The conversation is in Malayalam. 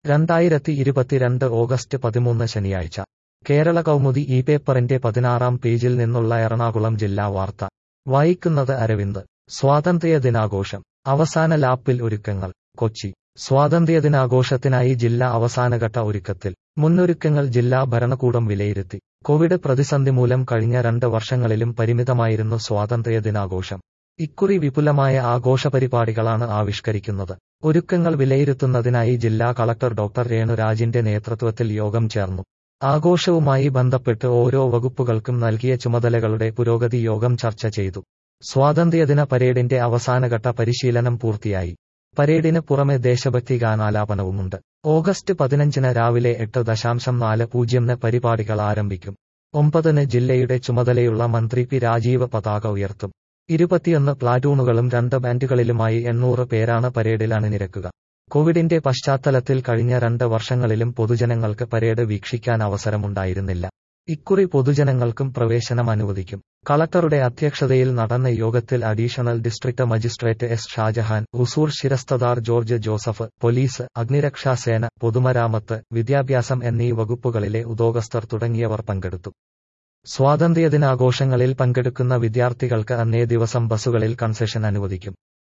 രണ്ടായിരത്തി ഇരുപത്തിരണ്ട് ഓഗസ്റ്റ് പതിമൂന്ന് ശനിയാഴ്ച കേരള കൗമുദി ഈ പേപ്പറിന്റെ പതിനാറാം പേജിൽ നിന്നുള്ള എറണാകുളം ജില്ലാ വാർത്ത വായിക്കുന്നത് അരവിന്ദ് സ്വാതന്ത്ര്യ ദിനാഘോഷം അവസാന ലാപ്പിൽ ഒരുക്കങ്ങൾ കൊച്ചി സ്വാതന്ത്ര്യദിനാഘോഷത്തിനായി ജില്ല അവസാനഘട്ട ഒരുക്കത്തിൽ മുന്നൊരുക്കങ്ങൾ ജില്ലാ ഭരണകൂടം വിലയിരുത്തി കോവിഡ് പ്രതിസന്ധി മൂലം കഴിഞ്ഞ രണ്ട് വർഷങ്ങളിലും പരിമിതമായിരുന്നു സ്വാതന്ത്ര്യ ദിനാഘോഷം ഇക്കുറി വിപുലമായ ആഘോഷപരിപാടികളാണ് ആവിഷ്കരിക്കുന്നത് ഒരുക്കങ്ങൾ വിലയിരുത്തുന്നതിനായി ജില്ലാ കളക്ടർ ഡോക്ടർ രേണുരാജിന്റെ നേതൃത്വത്തിൽ യോഗം ചേർന്നു ആഘോഷവുമായി ബന്ധപ്പെട്ട് ഓരോ വകുപ്പുകൾക്കും നൽകിയ ചുമതലകളുടെ പുരോഗതി യോഗം ചർച്ച ചെയ്തു സ്വാതന്ത്ര്യദിന പരേഡിന്റെ അവസാനഘട്ട പരിശീലനം പൂർത്തിയായി പരേഡിന് പുറമെ ദേശഭക്തി ഗാനാലാപനവുമുണ്ട് ഓഗസ്റ്റ് പതിനഞ്ചിന് രാവിലെ എട്ട് ദശാംശം നാല് പൂജ്യംന് പരിപാടികൾ ആരംഭിക്കും ഒമ്പതിന് ജില്ലയുടെ ചുമതലയുള്ള മന്ത്രി പി രാജീവ് പതാക ഉയർത്തും ഇരുപത്തിയൊന്ന് പ്ലാറ്റൂണുകളും രണ്ട് ബാൻഡുകളിലുമായി എണ്ണൂറ് പേരാണ് പരേഡിൽ അണിനിരക്കുക കോവിഡിന്റെ പശ്ചാത്തലത്തിൽ കഴിഞ്ഞ രണ്ട് വർഷങ്ങളിലും പൊതുജനങ്ങൾക്ക് പരേഡ് വീക്ഷിക്കാൻ അവസരമുണ്ടായിരുന്നില്ല ഇക്കുറി പൊതുജനങ്ങൾക്കും പ്രവേശനം അനുവദിക്കും കളക്ടറുടെ അധ്യക്ഷതയിൽ നടന്ന യോഗത്തിൽ additional district magistrate S Shajahan ഉസൂർ ശിരസ്തദാർ ജോർജ് ജോസഫ് പോലീസ് അഗ്നിരക്ഷാസേന പൊതുമരാമത്ത് വിദ്യാഭ്യാസം എന്നീ വകുപ്പുകളിലെ ഉദ്യോഗസ്ഥർ തുടങ്ങിയവർ പങ്കെടുത്തു സ്വാതന്ത്ര്യദിനാഘോഷങ്ങളിൽ പങ്കെടുക്കുന്ന വിദ്യാർത്ഥികൾക്ക് അന്നേ ദിവസം ബസുകളിൽ കൺസെഷൻ അനുവദിക്കും